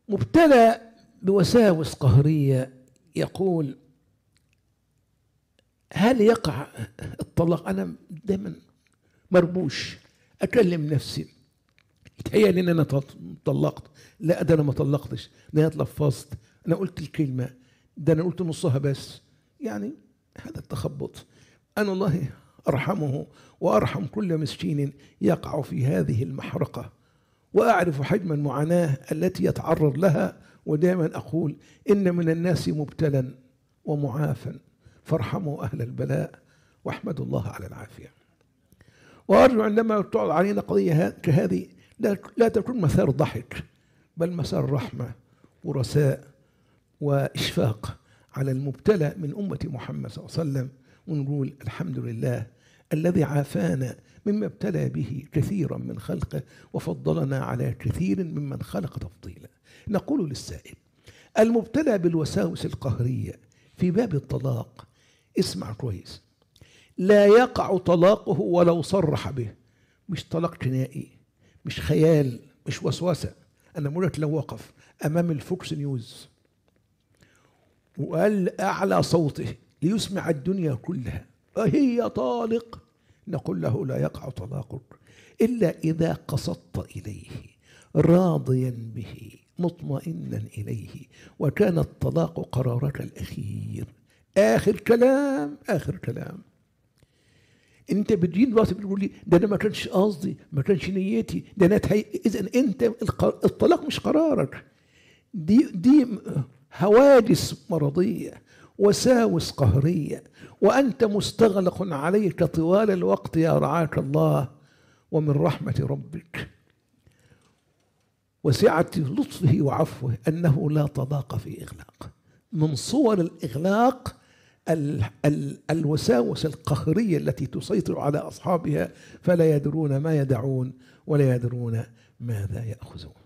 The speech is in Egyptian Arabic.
مبتلى بوساوس قهرية يقول هل يقع الطلاق أنا دائما مربوش أكلم نفسي يتهيألي إن أنا طلقت لا ده أنا ما طلقتش ده أنا اتلفظت أنا قلت الكلمة ده أنا قلت نصها بس يعني هذا التخبط أنا الله أرحمه وأرحم كل مسكين يقع في هذه المحرقة وأعرف حجم المعاناة التي يتعرض لها ودائما أقول إن من الناس مبتلا ومعافى فارحموا أهل البلاء واحمدوا الله على العافية وأرجو عندما تعرض علينا قضية كهذه لا تكون مثار ضحك بل مسار رحمة ورساء وإشفاق على المبتلى من أمة محمد صلى الله عليه وسلم ونقول الحمد لله الذي عافانا مما ابتلى به كثيرا من خلقه وفضلنا على كثير ممن خلق تفضيلا نقول للسائل المبتلى بالوساوس القهرية في باب الطلاق اسمع كويس لا يقع طلاقه ولو صرح به مش طلاق جنائي مش خيال مش وسوسة أنا بقول لك لو وقف أمام الفوكس نيوز وقال أعلى صوته ليسمع الدنيا كلها هي طالق نقول له لا يقع طلاقك إلا إذا قصدت إليه راضيا به مطمئنا إليه وكان الطلاق قرارك الأخير آخر كلام آخر كلام انت بتجي دلوقتي بتقول لي ده انا ما كانش قصدي ما كانش نيتي ده انا تهي... اذا انت الطلاق مش قرارك دي دي هواجس مرضيه وساوس قهريه وانت مستغلق عليك طوال الوقت يا رعاك الله ومن رحمه ربك وسعه لطفه وعفوه انه لا طلاق في اغلاق من صور الاغلاق ال ال الوساوس القهرية التي تسيطر على أصحابها فلا يدرون ما يدعون ولا يدرون ماذا يأخذون